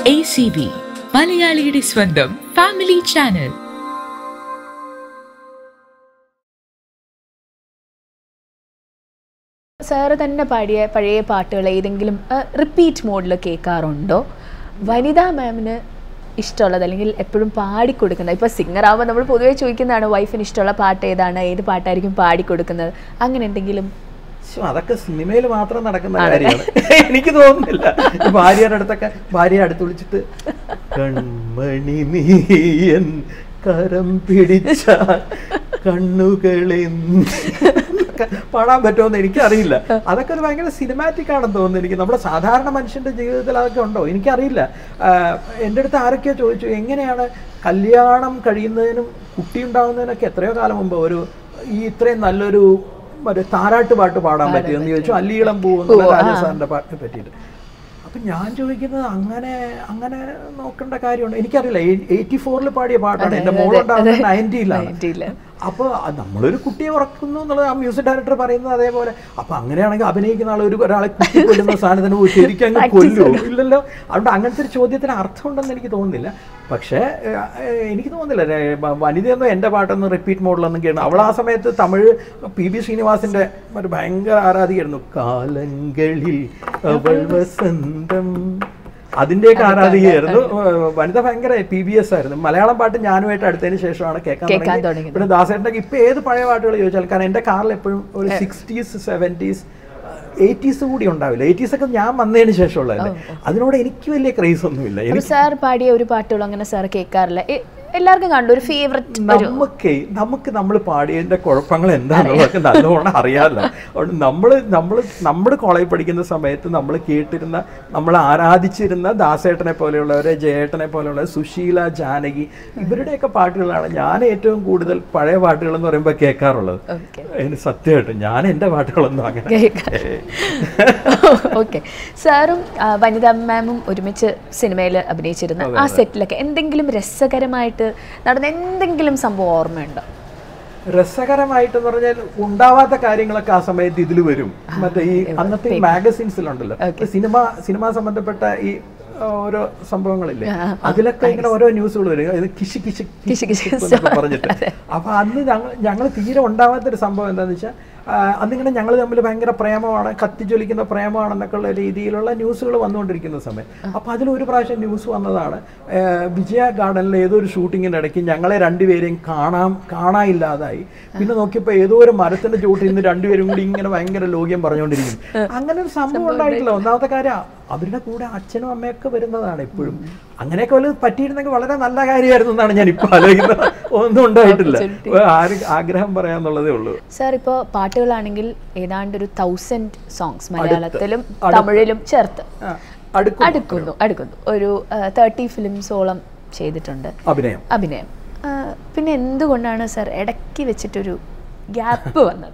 A C B മലയാളിയുടെ സ്വന്തം family channel sir തന്നെ പാടിയ പഴയ പാട്ടുകൾ ഏതെങ്കിലും റിപ്പീറ്റ് മോഡിൽ കേൾക്കാറുണ്ടോ വനിതാ മാമിന് ഇഷ്ടമുള്ളത് അല്ലെങ്കിൽ എപ്പോഴും പാടിക്കൊടുക്കുന്നത് ഇപ്പോൾ സിംഗർ ആകുമ്പോൾ നമ്മൾ പൊതുവേ ചോദിക്കുന്നതാണ് വൈഫിന് ഇഷ്ടമുള്ള പാട്ട് ഏതാണ് ഏത് പാട്ടായിരിക്കും പാടിക്കൊടുക്കുന്നത് അങ്ങനെ എന്തെങ്കിലും ശ്ശോ, അതൊക്കെ സിനിമയിൽ മാത്രം നടക്കുന്ന കാര്യമാണ് എനിക്ക് തോന്നുന്നില്ല ഈ ഭാര്യയുടെ അടുത്തൊക്കെ ഭാര്യയെ അടുത്ത് വിളിച്ചിട്ട് കൺമണി നീയൻ കരം പിടിച്ച കണ്ണുകളെ പാടാൻ പറ്റുമെന്ന് എനിക്കറിയില്ല അതൊക്കെ ഒരു ഭയങ്കര സിനിമാറ്റിക് ആണെന്ന് തോന്നുന്നു എനിക്ക് നമ്മുടെ സാധാരണ മനുഷ്യന്റെ ജീവിതത്തിൽ അതൊക്കെ ഉണ്ടോ എനിക്കറിയില്ല ആഹ് എൻ്റെ അടുത്ത് ആരൊക്കെയോ ചോദിച്ചു എങ്ങനെയാണ് കല്യാണം കഴിയുന്നതിനും കുട്ടി ഉണ്ടാവുന്നതിനൊക്കെ എത്രയോ കാലം മുമ്പ് ഒരു ഈ ഇത്രയും നല്ലൊരു മറ്റേ താരാട്ട് പാട്ട് പാടാൻ പറ്റിയെന്ന് ചോദിച്ചു അല്ലീളം പോകുന്ന രാജസാറിന്റെ പാട്ടിനെ പറ്റിയിട്ട് അപ്പൊ ഞാൻ ചോദിക്കുന്നത് അങ്ങനെ അങ്ങനെ നോക്കേണ്ട കാര്യമുണ്ട് എനിക്കറിയില്ല എയ്റ്റി ഫോറിൽ പാടിയ പാട്ടാണ് എന്റെ മോളുണ്ടാവുന്നത് നയൻറ്റിയിലാണ് 90 ല്. അപ്പോൾ നമ്മളൊരു കുട്ടിയെ ഉറക്കുന്നു എന്നുള്ളത് ആ മ്യൂസിക് ഡയറക്ടർ പറയുന്നത് അതേപോലെ അപ്പൊ അങ്ങനെയാണെങ്കിൽ അഭിനയിക്കുന്ന ആൾ ഒരു ഒരാളെ കുത്തി കൊല്ലുന്ന സാധനത്തിന് പോയി ശരിക്കും അങ്ങ് കൊല്ലുമോ ഇല്ലല്ലോ അതുകൊണ്ട് അങ്ങനത്തെ ഒരു ചോദ്യത്തിന് അർത്ഥമുണ്ടെന്ന് എനിക്ക് തോന്നുന്നില്ല പക്ഷേ ഏഹ്, ഏഹ്, എനിക്ക് തോന്നുന്നില്ല രേ- വ- വനിതയൊന്നും എൻ്റെ പാട്ടൊന്നും റിപ്പീറ്റ് മോഡിലൊന്നും കേൾക്കണം അവൾ ആ സമയത്ത് തമിഴ് പി ബി ശ്രീനിവാസിന്റെ ഒരു ഭയങ്കര ആരാധികയായിരുന്നു കാലങ്ങളിൽ അവൾ വസന്തം അതിന്റെയൊക്കെ ആരാധികയായിരുന്നു ഏഹ്, വനിത ഭയങ്കര പി ബി എസ് ആയിരുന്നു മലയാളം പാട്ട് ഞാനുമായിട്ട് അടുത്തതിന് ശേഷമാണ് കേൾക്കാൻ കേൾക്കാൻ തുടങ്ങിയത്. തുടങ്ങിയത്. പിന്നെ ദാസേട്ടൻ്റെ ഇപ്പൊ ഏത് പഴയ പാട്ടുകൾ ചോദിച്ചാൽ കാരണം എൻ്റെ കാറിൽ എപ്പോഴും ഒരു സിക്സ്റ്റീസ് സെവൻറ്റീസ് എയ്റ്റീസ് കൂടി ഉണ്ടാവില്ല എയ്റ്റീസ് ഒക്കെ ഞാൻ വന്നതിന് ശേഷമുള്ളതല്ലേ അതിനോട് എനിക്ക് വലിയ ക്രേസ് ഒന്നുമില്ല അപ്പോൾ എനിക്ക് സാർ പാടിയ ഒരു പാട്ടുകൾ അങ്ങനെ സാർ കേൾക്കാറില്ല എ- എല്ലാവർക്കും കണ്ടു ഒരു ഫേവററ്റ് നമുക്ക് നമുക്ക് നമ്മൾ പാടിയതിന്റെ കുഴപ്പങ്ങൾ എന്താണെന്നുള്ളതൊക്കെ നല്ലോണം അറിയാമല്ലോ അതുകൊണ്ട് നമ്മൾ നമ്മൾ നമ്മുടെ കോളേജിൽ പഠിക്കുന്ന സമയത്ത് നമ്മൾ കേട്ടിരുന്ന നമ്മൾ ആരാധിച്ചിരുന്ന ദാസേട്ടനെ പോലെയുള്ളവരെ ജയേട്ടനെ പോലെയുള്ള സുശീല ജാനകി ഇവരുടെയൊക്കെ പാട്ടുകളാണ് ഞാൻ ഏറ്റവും കൂടുതൽ പഴയ പാട്ടുകൾ എന്ന് പറയുമ്പോൾ കേൾക്കാറുള്ളത് ഓക്കെ അതിന് സത്യമായിട്ട് ഞാൻ എൻ്റെ പാട്ടുകളൊന്നും അങ്ങനെ കേൾക്കാം. ഓക്കെ സാറും ആ, വനിതാ മാമും ഒരുമിച്ച് സിനിമയിൽ അഭിനയിച്ചിരുന്ന ആ സെറ്റിലൊക്കെ എന്തെങ്കിലും രസകരമായിട്ട് നടന്ന എന്തെങ്കിലും സംഭവം ഓർമ്മയുണ്ടോ രസകരമായിട്ടെന്ന് പറഞ്ഞാൽ ഉണ്ടാവാത്ത കാര്യങ്ങളൊക്കെ ആ സമയത്ത് ഇതിൽ വരും മറ്റേ ഈ അന്നത്തെ ഈ മാഗസിൻസിലുണ്ടല്ലോ സിനിമ സിനിമ സംബന്ധപ്പെട്ട ഈ ആ, ഓരോ സംഭവങ്ങളില്ലേ അതിലൊക്കെ ഇങ്ങനെ ഓരോ ന്യൂസുകൾ വരും ഇത് കിശി കിശി കിശി കിശി എന്നൊക്കെ പറഞ്ഞിട്ട് അപ്പൊ അന്ന് ഞങ്ങൾ ഞങ്ങൾ തീരെ ഉണ്ടാവാത്തൊരു സംഭവം എന്താണെന്ന് വെച്ചാൽ അന്നിങ്ങനെ ഞങ്ങൾ തമ്മിൽ ഭയങ്കര പ്രേമമാണ് കത്തിജ്വലിക്കുന്ന പ്രേമമാണെന്നൊക്കെ ഉള്ള രീതിയിലുള്ള ന്യൂസുകൾ വന്നുകൊണ്ടിരിക്കുന്ന സമയം അപ്പൊ അതിൽ ഒരു പ്രാവശ്യം ന്യൂസ് വന്നതാണ് ആ, വിജയ ഗാർഡനിലെ ഏതോ ഒരു ഷൂട്ടിങ്ങിന്റെ ഇടയ്ക്ക് ഞങ്ങളെ രണ്ടുപേരെയും കാണാൻ കാണാനില്ലാതായി പിന്നെ നോക്കിയപ്പോൾ ഏതോ ഒരു മരത്തിന്റെ ചുവട്ടിൽ നിന്ന് രണ്ടുപേരും കൂടി ഇങ്ങനെ ഭയങ്കര ലോക്യം പറഞ്ഞുകൊണ്ടിരിക്കും അങ്ങനെ ഒരു സംഭവം ഉണ്ടായിട്ടില്ല ഒന്നാമത്തെ കാര്യം അവരുടെ കൂടെ അച്ഛനും അമ്മയൊക്കെ വരുന്നതാണ് എപ്പോഴും അങ്ങനെയൊക്കെ വല്ലതും പറ്റിയിരുന്നെങ്കിൽ വളരെ നല്ല കാര്യമായിരുന്നു എന്നാണ് ഞാൻ ഇപ്പൊ ആലോചിക്കുന്നത് ഒന്നും ഉണ്ടായിട്ടില്ല ആര് ആഗ്രഹം പറയാന്നുള്ളതേ ഉള്ളൂ സാർ ഇപ്പോൾ പാട്ടുകളാണെങ്കിൽ ഏതാണ്ട് ഒരു തൗസൻഡ് സോങ്സ് മലയാളത്തിലും തമിഴിലും ചേർത്ത് ആ, അടുക്കും അടുക്കുന്നു അടുക്കുന്നു ഒരു തേർട്ടി ഫിലിംസോളം ചെയ്തിട്ടുണ്ട് അഭിനയം അഭിനയം ആ, പിന്നെ എന്തുകൊണ്ടാണ് സാർ ഇടയ്ക്ക് വെച്ചിട്ടൊരു ഗ്യാപ്പ് വന്നത്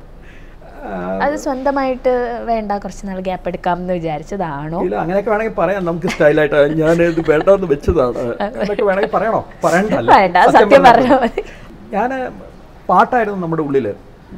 അത് സ്വന്തമായിട്ട് വേണ്ട കുറച്ച് നാൾ ഗ്യാപ്പ് എടുക്കാം എന്ന് വിചാരിച്ചതാണോ ഇല്ല അങ്ങനെയൊക്കെ വേണമെങ്കിൽ പറയാം നമുക്ക് സ്റ്റൈലായിട്ട് ഞാൻ ഇത് വേണ്ടെന്ന് വെച്ചതാണ് എന്നൊക്കെ വേണമെങ്കിൽ പറയണോ പറയണ്ടല്ലോ വേണ്ട സത്യം പറഞ്ഞാൽ മതി ഞാൻ പാട്ടായിരുന്നു നമ്മുടെ ഉള്ളിൽ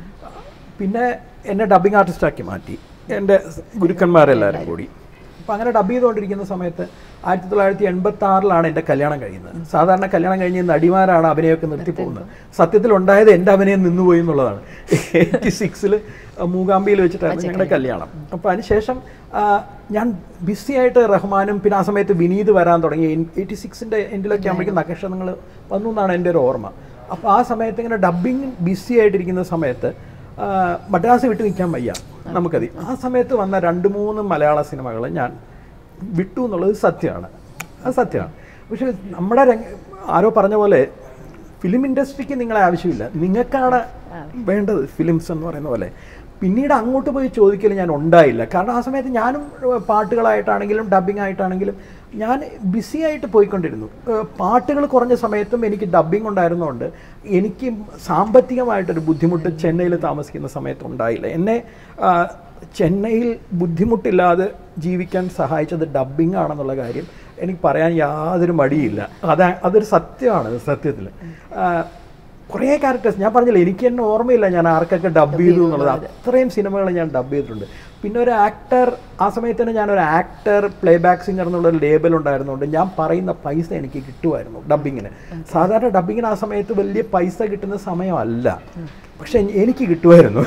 പിന്നെ എന്നെ ഡബിങ് ആർട്ടിസ്റ്റാക്കി മാറ്റി എൻ്റെ ഗുരുക്കന്മാരെല്ലാവരും കൂടി അപ്പം അങ്ങനെ ഡബ് ചെയ്തുകൊണ്ടിരിക്കുന്ന സമയത്ത് ആയിരത്തി തൊള്ളായിരത്തി എൺപത്തി ആറിലാണ് എൻ്റെ കല്യാണം കഴിയുന്നത് സാധാരണ കല്യാണം കഴിഞ്ഞ് നടിമാരാണ് അഭിനയമൊക്കെ നിർത്തി പോകുന്നത് സത്യത്തിൽ ഉണ്ടായത് എൻ്റെ അഭിനയം നിന്നുപോയി എന്നുള്ളതാണ് എയ്റ്റി സിക്സിൽ മൂകാംബിയിൽ വെച്ചിട്ടായിരുന്നു ഞങ്ങളുടെ കല്യാണം അപ്പോൾ അതിനുശേഷം ആ, ഞാൻ ബിസി ആയിട്ട് റഹ്മാനും പിന്നെ ആ സമയത്ത് വിനീത് വരാൻ തുടങ്ങി എയ്റ്റി സിക്സിൻ്റെ എൻഡിലൊക്കെ ആകുമ്പോഴേക്കും നക്ഷത്രങ്ങൾ വന്നു എന്നാണ് എൻ്റെ ഒരു ഓർമ്മ അപ്പോൾ ആ സമയത്ത് ഇങ്ങനെ ഡബ്ബിങ് ബിസി ആയിട്ടിരിക്കുന്ന സമയത്ത് ആ, മദ്രാസ് വിട്ട് നിൽക്കാൻ വയ്യ നമുക്കത് ആ സമയത്ത് വന്ന രണ്ട് മൂന്ന് മലയാള സിനിമകൾ ഞാൻ വിട്ടു എന്നുള്ളത് സത്യമാണ് അത് സത്യമാണ് പക്ഷെ നമ്മുടെ രംഗ ആരോ പറഞ്ഞ പോലെ ഫിലിം ഇൻഡസ്ട്രിക്ക് നിങ്ങളെ ആവശ്യമില്ല നിങ്ങൾക്കാണ് വേണ്ടത് ഫിലിംസ് എന്ന് പറയുന്ന പോലെ പിന്നീട് അങ്ങോട്ട് പോയി ചോദിക്കൽ ഞാൻ ഉണ്ടായില്ല കാരണം ആ സമയത്ത് ഞാനും ഏഹ്, പാട്ടുകളായിട്ടാണെങ്കിലും ഡബ്ബിംഗ് ആയിട്ടാണെങ്കിലും ഞാൻ ബിസി ആയിട്ട് പോയിക്കൊണ്ടിരുന്നു ഏഹ്, പാട്ടുകൾ കുറഞ്ഞ സമയത്തും എനിക്ക് ഡബ്ബിംഗ് ഉണ്ടായിരുന്നതുകൊണ്ട് എനിക്ക് സാമ്പത്തികമായിട്ടൊരു ബുദ്ധിമുട്ട് ചെന്നൈയിൽ താമസിക്കുന്ന സമയത്ത് ഉണ്ടായില്ല എന്നെ ആ, ചെന്നൈയിൽ ബുദ്ധിമുട്ടില്ലാതെ ജീവിക്കാൻ സഹായിച്ചത് ഡബ്ബിംഗ് ആണെന്നുള്ള കാര്യം എനിക്ക് പറയാൻ യാതൊരു മടിയില്ല അതാ അതൊരു സത്യമാണ് സത്യത്തിൽ കുറേ ക്യാരക്ടേഴ്സ് ഞാൻ പറഞ്ഞില്ല എനിക്ക് തന്നെ ഓർമ്മയില്ല ഞാൻ ആർക്കൊക്കെ ഡബ് ചെയ്തു എന്നുള്ളത് അത്രയും സിനിമകൾ ഞാൻ ഡബ് ചെയ്തിട്ടുണ്ട് പിന്നെ ഒരു ആക്ടർ ആ സമയത്ത് തന്നെ ഞാനൊരു ആക്ടർ പ്ലേ ബാക്ക് സിംഗർ എന്നുള്ള ഒരു ലേബൽ ഉണ്ടായിരുന്നുകൊണ്ട് ഞാൻ പറയുന്ന പൈസ എനിക്ക് കിട്ടുമായിരുന്നു ഡബിങ്ങിന് സാധാരണ ഡബിങ്ങിന് ആ സമയത്ത് വലിയ പൈസ കിട്ടുന്ന സമയമല്ല പക്ഷെ എനിക്ക് കിട്ടുമായിരുന്നു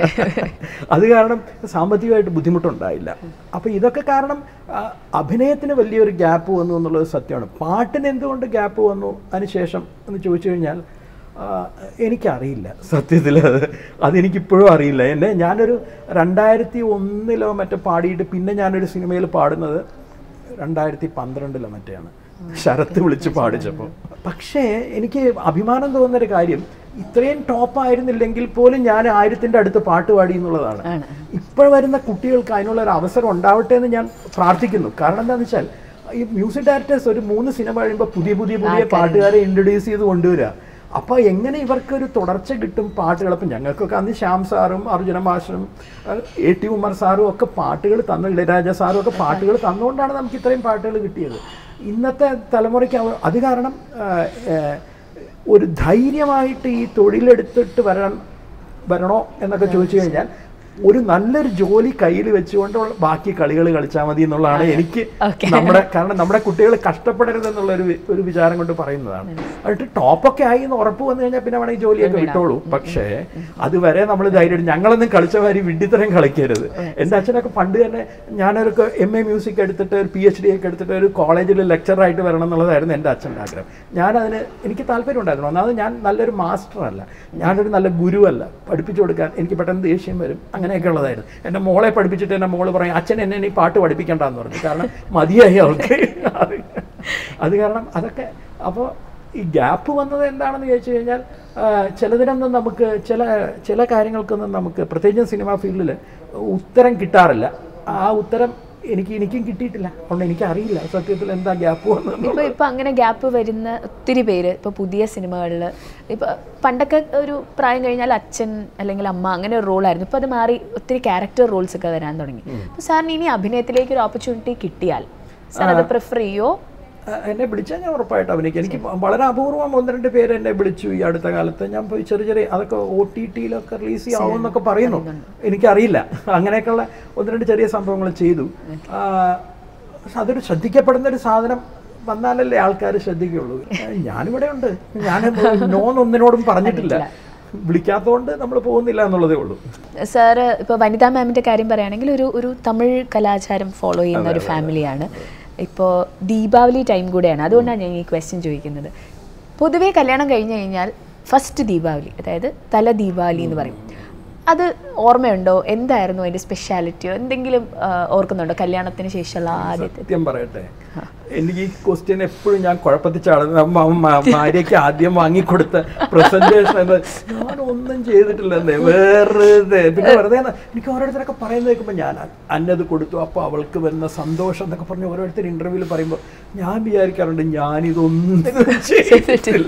അത് കാരണം സാമ്പത്തികമായിട്ട് ബുദ്ധിമുട്ടുണ്ടായില്ല അപ്പോൾ ഇതൊക്കെ കാരണം ആ, അഭിനയത്തിന് വലിയൊരു ഗ്യാപ്പ് വന്നു എന്നുള്ളത് സത്യമാണ് പാട്ടിന് എന്തുകൊണ്ട് ഗ്യാപ്പ് വന്നു അതിനുശേഷം എന്ന് ചോദിച്ചു കഴിഞ്ഞാൽ ആ, എനിക്കറിയില്ല സത്യത്തിൽ അത് അതെനിക്കിപ്പോഴും അറിയില്ല എന്നെ ഞാനൊരു രണ്ടായിരത്തി ഒന്നിലോ മറ്റോ പാടിയിട്ട് പിന്നെ ഞാനൊരു സിനിമയിൽ പാടുന്നത് രണ്ടായിരത്തി പന്ത്രണ്ടിലോ മറ്റെയാണ് ശരത്ത് വിളിച്ച് പാടിച്ചപ്പോൾ പക്ഷേ എനിക്ക് അഭിമാനം തോന്നുന്നൊരു കാര്യം ഇത്രയും ടോപ്പ് ആയിരുന്നില്ലെങ്കിൽ പോലും ഞാൻ ആയിരത്തിൻ്റെ അടുത്ത് പാട്ട് പാടി എന്നുള്ളതാണ് ഇപ്പോൾ വരുന്ന കുട്ടികൾക്ക് അതിനുള്ള ഒരു അവസരം ഉണ്ടാവട്ടെ എന്ന് ഞാൻ പ്രാർത്ഥിക്കുന്നു കാരണം എന്താണെന്ന് വെച്ചാൽ ഈ മ്യൂസിക് ഡയറക്ടേഴ്സ് ഒരു മൂന്ന് സിനിമ കഴിയുമ്പോൾ പുതിയ പുതിയ പുതിയ പാട്ടുകാരെ ഇൻട്രൊഡ്യൂസ് ചെയ്ത് കൊണ്ടുവരിക അപ്പോൾ എങ്ങനെ ഇവർക്കൊരു തുടർച്ച കിട്ടും പാട്ടുകൾ അപ്പം ഞങ്ങൾക്കൊക്കെ അന്ന് ശ്യാം സാറും അർജുന മാഷും അഹ് എ ടി ഉമർ സാറും ഒക്കെ പാട്ടുകൾ തന്നു ഇളയരാജ സാറും ഒക്കെ പാട്ടുകൾ തന്നുകൊണ്ടാണ് നമുക്ക് ഇത്രയും പാട്ടുകൾ കിട്ടിയത് ഇന്നത്തെ തലമുറയ്ക്ക് അവ- അത് കാരണം ആഹ്, ഏഹ്, ഒരു ധൈര്യമായിട്ട് ഈ തൊഴിലെടുത്തിട്ട് വരണം വരണോ എന്നൊക്കെ ചോദിച്ചു കഴിഞ്ഞാൽ ഒരു നല്ലൊരു ജോലി കയ്യിൽ വെച്ചുകൊണ്ട് ഉള്ള ബാക്കി കളികൾ കളിച്ചാൽ മതി എന്നുള്ളതാണ് എനിക്ക് നമ്മുടെ കാരണം നമ്മുടെ കുട്ടികൾ കഷ്ടപ്പെടരുത് എന്നുള്ള ഒരു വി- ഒരു വിചാരം കൊണ്ട് പറയുന്നതാണ് എന്നിട്ട് ടോപ്പൊക്കെ ആയി എന്ന് ഉറപ്പ് വന്നു കഴിഞ്ഞാൽ പിന്നെ വേണമെങ്കിൽ ജോലിയൊക്കെ വിട്ടോളൂ പക്ഷേ അതുവരെ നമ്മൾ ധൈര്യം ഞങ്ങളൊന്നും കളിച്ച മാതിരി വിഡ്ഢിത്തരം കളിക്കരുത് എൻ്റെ അച്ഛനൊക്കെ പണ്ട് തന്നെ ഞാനൊരു എം എ മ്യൂസിക് എടുത്തിട്ട് ഒരു പി എച്ച് ഡി ഒക്കെ എടുത്തിട്ട് ഒരു കോളേജിൽ ലെക്ചറായിട്ട് വരണം എന്നുള്ളതായിരുന്നു എൻ്റെ അച്ഛൻ്റെ ആഗ്രഹം ഞാനതിന് എനിക്ക് താല്പര്യം ഉണ്ടായിരുന്നു ഒന്നാമത് ഞാൻ നല്ലൊരു മാസ്റ്റർ അല്ല ഞാനൊരു നല്ല ഗുരുവല്ല പഠിപ്പിച്ചു കൊടുക്കാൻ എനിക്ക് പെട്ടെന്ന് ദേഷ്യം വരും അങ്ങനെയൊക്കെ ഉള്ളതായിരുന്നു എൻ്റെ മോളെ പഠിപ്പിച്ചിട്ട് എൻ്റെ മോള് പറയും അച്ഛൻ എന്നെ ഇനി പാട്ട് പഠിപ്പിക്കണ്ടെന്ന് പറഞ്ഞു കാരണം മതിയായി അവൾക്ക് അത് അത് കാരണം അതൊക്കെ അപ്പോൾ ഈ ഗ്യാപ്പ് വന്നത് എന്താണെന്ന് ചോദിച്ചു കഴിഞ്ഞാൽ ആ, ചിലതിനൊന്നും നമുക്ക് ചില ചില കാര്യങ്ങൾക്കൊന്നും നമുക്ക് പ്രത്യേകിച്ചും സിനിമാ ഫീൽഡിൽ ഉത്തരം കിട്ടാറില്ല ആ ഉത്തരം എനിക്ക് എനിക്കും കിട്ടിയിട്ടില്ല അതുകൊണ്ട് എനിക്കറിയില്ല സത്യത്തിൽ എന്താ ഗ്യാപ്പ് വന്നത് ഇപ്പൊ ഇപ്പൊ അങ്ങനെ ഗ്യാപ്പ് വരുന്ന ഒത്തിരി പേര് ഇപ്പൊ പുതിയ സിനിമകളിൽ ഇപ്പൊ പണ്ടൊക്കെ ഒരു പ്രായം കഴിഞ്ഞാൽ അച്ഛൻ അല്ലെങ്കിൽ അമ്മ അങ്ങനെ ഒരു റോളായിരുന്നു ഇപ്പൊ അത് മാറി ഒത്തിരി ക്യാരക്ടർ റോൾസ് ഒക്കെ വരാൻ തുടങ്ങി അപ്പൊ സാറിന് ഇനി അഭിനയത്തിലേക്ക് ഒരു ഓപ്പർച്യൂണിറ്റി കിട്ടിയാൽ സാർ അത് പ്രിഫർ ചെയ്യോ ആ, എന്നെ വിളിച്ചാൽ ഞാൻ ഉറപ്പായിട്ട് അഭിനയിക്കും എനിക്ക് വളരെ അപൂർവം ഒന്ന് രണ്ട് പേര് എന്നെ വിളിച്ചു ഈ അടുത്ത കാലത്ത് ഞാൻ പോയി ചെറിയ ചെറിയ അതൊക്കെ ഒ ടി ടിയിലൊക്കെ റിലീസ് ചെയ്യാവും എന്നൊക്കെ പറയുന്നു എനിക്കറിയില്ല അങ്ങനെയൊക്കെയുള്ള ഒന്ന് രണ്ട് ചെറിയ സംഭവങ്ങൾ ചെയ്തു ആ, പക്ഷെ അതൊരു ശ്രദ്ധിക്കപ്പെടുന്ന ഒരു സാധനം വന്നാലല്ലേ ആൾക്കാർ ശ്രദ്ധിക്കുള്ളൂ ഞാനിവിടെ ഉണ്ട് ഞാൻ നോന്നൊന്നിനോടും പറഞ്ഞിട്ടില്ല വിളിക്കാത്തതുകൊണ്ട് നമ്മൾ പോകുന്നില്ല എന്നുള്ളതേ ഉള്ളൂ സാറ് ഇപ്പോൾ വനിതാ മാമിൻ്റെ കാര്യം പറയുകയാണെങ്കിൽ ഒരു ഒരു തമിഴ് കലാചാരം ഫോളോ ചെയ്യുന്ന ഒരു ഫാമിലിയാണ് ഇപ്പോൾ ദീപാവലി ടൈം കൂടെയാണ് അതുകൊണ്ടാണ് ഞാൻ ഈ ക്വസ്റ്റ്യൻ ചോദിക്കുന്നത് പൊതുവേ കല്യാണം കഴിഞ്ഞ് കഴിഞ്ഞാൽ ഫസ്റ്റ് ദീപാവലി അതായത് തല ദീപാവലി എന്ന് പറയും അത് ഓർമ്മയുണ്ടോ എന്തായിരുന്നു അതിൻ്റെ സ്പെഷ്യാലിറ്റിയോ എന്തെങ്കിലും ആ, ഓർക്കുന്നുണ്ടോ കല്യാണത്തിന് ശേഷമുള്ള ആദ്യത്തെ സത്യം പറയട്ടെ എനിക്ക് ഈ ക്വസ്റ്റ്യൻ എപ്പോഴും ഞാൻ കുഴപ്പത്തിൽ ചാടുന്നത് അമ്മ അമ്മ ഭാര്യയ്ക്ക് ആദ്യം വാങ്ങിക്കൊടുത്ത പ്രസന്റേഷൻ എന്ന് ഞാൻ ഒന്നും ചെയ്തിട്ടില്ലെന്നേ വെറുതെ പിന്നെ വെറുതെ ന- എനിക്ക് ഓരോരുത്തരൊക്കെ പറയുന്നത് കേൾക്കുമ്പോൾ ഞാൻ അ- അന്നത് കൊടുത്തു അപ്പോൾ അവൾക്ക് വരുന്ന സന്തോഷം എന്നൊക്കെ പറഞ്ഞ് ഓരോരുത്തർ ഇന്റർവ്യൂവിൽ പറയുമ്പോൾ ഞാൻ വിചാരിക്കാറുണ്ട് ഞാനിതൊന്നും ചെയ്തിട്ടില്ല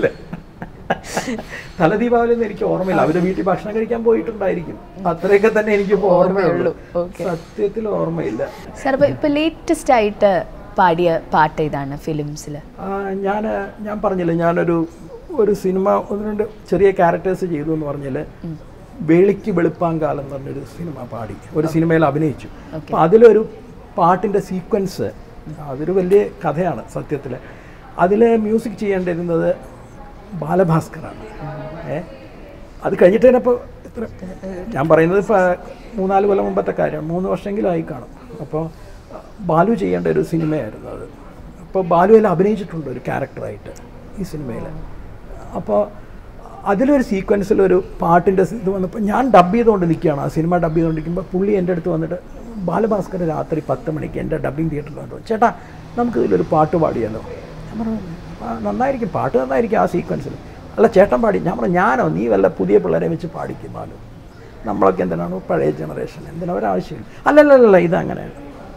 തല ദീപാവലി ഒന്നും എനിക്ക് ഓർമ്മയില്ല അവര് വീട്ടിൽ ഭക്ഷണം കഴിക്കാൻ പോയിട്ടുണ്ടായിരിക്കും അത്രയൊക്കെ തന്നെ എനിക്ക് ഓർമ്മയുള്ളൂ സത്യത്തിൽ ഓർമ്മയില്ല സാർ ഇപ്പോൾ ഇപ്പോൾ ലേറ്റസ്റ്റ് ആയിട്ട് പാടിയ പാട്ട് ഇതാണ് ഫിലിംസിൽ ഞാൻ ഞാൻ പറഞ്ഞില്ലേ ഞാനൊരു ഒരു സിനിമ ഒന്ന് രണ്ട് ചെറിയ ക്യാരക്ടേഴ്സ് ചെയ്തു എന്ന് പറഞ്ഞാൽ വേളിക്ക് വെളുപ്പാങ്കാലം എന്ന് പറഞ്ഞൊരു സിനിമ പാടി ഒരു സിനിമയിൽ അഭിനയിച്ചു അപ്പോൾ അതിലൊരു പാട്ടിൻ്റെ സീക്വൻസ് അതൊരു വലിയ കഥയാണ് സത്യത്തിൽ അതിൽ മ്യൂസിക് ചെയ്യേണ്ടിരുന്നത് ബാലഭാസ്കറാണ് ഏ അത് കഴിഞ്ഞിട്ട് തന്നെ ഇപ്പോൾ ഇത്ര ഞാൻ പറയുന്നത് ഇപ്പോൾ മൂന്നാല് കൊല്ലം മുമ്പത്തെ കാര്യം മൂന്ന് വർഷമെങ്കിലും ആയി കാണും അപ്പോൾ ബാലു ചെയ്യേണ്ട ഒരു സിനിമയായിരുന്നു അത് അപ്പോൾ ബാലു അതിൽ അഭിനയിച്ചിട്ടുണ്ട് ഒരു ക്യാരക്ടറായിട്ട് ഈ സിനിമയിൽ അപ്പോൾ അതിലൊരു സീക്വൻസിൽ ഒരു പാട്ടിൻ്റെ ഇത് വന്നപ്പോൾ ഞാൻ ഡബ് ചെയ്തുകൊണ്ട് നിൽക്കുകയാണ് ആ സിനിമ ഡബ് ചെയ്തുകൊണ്ടിരിക്കുമ്പോൾ പുള്ളി എൻ്റെ അടുത്ത് വന്നിട്ട് ബാലഭാസ്കർ രാത്രി പത്ത് മണിക്ക് എൻ്റെ ഡബ്ബിങ് തിയേറ്ററിൽ വന്നു ചേട്ടാ നമുക്ക് ഇതിലൊരു പാട്ട് പാടിയാലോ ഞാൻ പറഞ്ഞു "ആ, നന്നായിരിക്കും പാട്ട് നന്നായിരിക്കും ആ സീക്വൻസിൽ അല്ല ചേട്ടൻ പാടി ഞാൻ പറഞ്ഞു ഞാനോ നീ വല്ല പുതിയ പിള്ളേരെ വെച്ച് പാടിക്കും ബാലു നമ്മളൊക്കെ എന്തിനാണ് പഴയ ജനറേഷൻ എന്തിനാ ഒരാവശ്യമില്ല അല്ലല്ലല്ല ഇതങ്ങനെയാണ്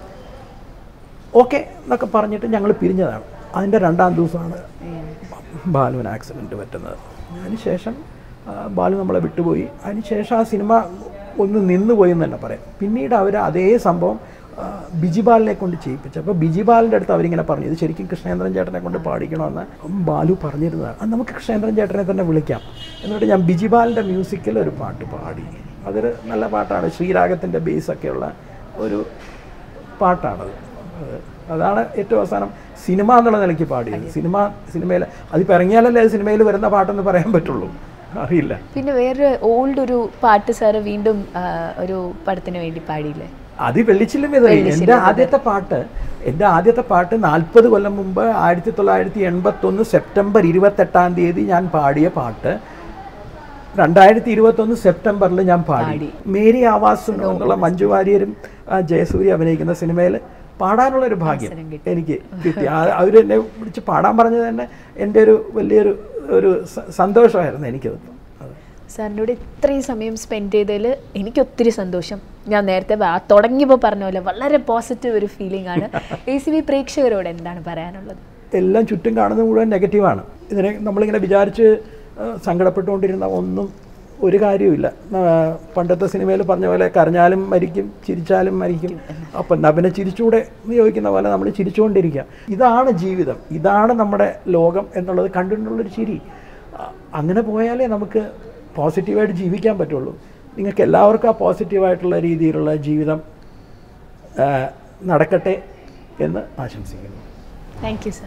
ഓക്കെ എന്നൊക്കെ പറഞ്ഞിട്ട് ഞങ്ങൾ പിരിഞ്ഞതാണ് അതിൻ്റെ രണ്ടാം ദിവസമാണ് ബാലുവിന് ആക്സിഡൻറ്റ് പറ്റുന്നത് അതിനുശേഷം ആ, ബാലു നമ്മളെ വിട്ടുപോയി അതിനുശേഷം ആ സിനിമ ഒന്ന് നിന്നു പോയി എന്ന് തന്നെ പറയാം പിന്നീട് അവർ അതേ സംഭവം ആ, ബിജിപാലിനെ കൊണ്ട് ചെയ്യിപ്പിച്ചു അപ്പോൾ ബിജിപാലിൻ്റെ അടുത്ത് അവരിങ്ങനെ പറഞ്ഞു ഇത് ശരിക്കും കൃഷ്ണേന്ദ്രൻ ചേട്ടനെ കൊണ്ട് പാടിക്കണമെന്ന് ബാലു പറഞ്ഞിരുന്നതാണ് "ആ, നമുക്ക് കൃഷ്ണേന്ദ്രൻ ചേട്ടനെ തന്നെ വിളിക്കാം എന്നിട്ട് ഞാൻ ബിജിപാലിൻ്റെ മ്യൂസിക്കിൽ ഒരു പാട്ട് പാടി അതൊരു നല്ല പാട്ടാണ് ശ്രീരാഗത്തിൻ്റെ ബേസൊക്കെയുള്ള ഒരു പാട്ടാണത് അത് അതാണ് ഏറ്റവും അവസാനം സിനിമ എന്നുള്ള നിലയ്ക്ക് പാടിയത് സിനിമ സിനിമയിൽ അതിപ്പോൾ ഇറങ്ങിയാലല്ലേ അത് സിനിമയിൽ വരുന്ന പാട്ടെന്ന് പറയാൻ പറ്റുള്ളൂ അറിയില്ല പിന്നെ വേറെ ഓൾഡ് ഒരു പാട്ട് സാറ് വീണ്ടും ആ, ഒരു പടത്തിന് വേണ്ടി പാടിയില്ലേ അത് വെള്ളിച്ചില്ലും ഇത് എൻ്റെ ആദ്യത്തെ പാട്ട് എൻ്റെ ആദ്യത്തെ പാട്ട് നാൽപ്പത് കൊല്ലം മുമ്പ് ആയിരത്തി തൊള്ളായിരത്തി എൺപത്തൊന്ന് സെപ്റ്റംബർ ഇരുപത്തെട്ടാം തീയതി ഞാൻ പാടിയ പാട്ട് രണ്ടായിരത്തി ഇരുപത്തൊന്ന് സെപ്റ്റംബറിൽ ഞാൻ പാടി മേരി ആവാസ് എന്നുള്ള മഞ്ജു വാര്യരും ആ, ജയസൂര്യ അഭിനയിക്കുന്ന സിനിമയിൽ പാടാനുള്ള ഒരു ഭാഗ്യം എനിക്ക് കിട്ടി അവർ എന്നെ വിളിച്ച് പാടാൻ പറഞ്ഞത് തന്നെ എൻ്റെ ഒരു വലിയൊരു ഒരു സ- സന്തോഷമായിരുന്നു എനിക്കത് അത് സാറിനോട് ഇത്രയും സമയം സ്പെൻഡ് ചെയ്തതിൽ എനിക്ക് ഒത്തിരി സന്തോഷം ഞാൻ നേരത്തെ വാ- തുടങ്ങിയപ്പോൾ പറഞ്ഞ പോലെ വളരെ പോസിറ്റീവ് ഒരു ഫീലിംഗ് ആണ് എ സി ബി പ്രേക്ഷകരോട് എന്താണ് പറയാനുള്ളത് എല്ലാം ചുറ്റും കാണുന്നത് മുഴുവൻ നെഗറ്റീവാണ് ഇതിനെ നമ്മളിങ്ങനെ വിചാരിച്ച് ആ, സങ്കടപ്പെട്ടുകൊണ്ടിരുന്ന ഒന്നും ഒരു കാര്യവുമില്ല ആ, പണ്ടത്തെ സിനിമയിൽ പറഞ്ഞ പോലെ കരഞ്ഞാലും മരിക്കും ചിരിച്ചാലും മരിക്കും അപ്പം എന്നാ പിന്നെ ചിരിച്ചുകൂടെ എന്ന് ചോദിക്കുന്ന പോലെ നമ്മൾ ചിരിച്ചുകൊണ്ടിരിക്കുക ഇതാണ് ജീവിതം ഇതാണ് നമ്മുടെ ലോകം എന്നുള്ളത് കണ്ടുകൊണ്ടുള്ളൊരു ചിരി ആ, അങ്ങനെ പോയാലേ നമുക്ക് പോസിറ്റീവായിട്ട് ജീവിക്കാൻ പറ്റുള്ളൂ നിങ്ങൾക്ക് എല്ലാവർക്കും ആ പോസിറ്റീവായിട്ടുള്ള രീതിയിലുള്ള ജീവിതം ആ, നടക്കട്ടെ എന്ന് ആശംസിക്കുന്നു thank you sir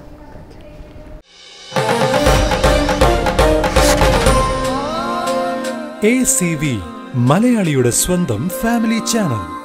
A C V മലയാളിയുടെ സ്വന്തം ഫാമിലി ചാനൽ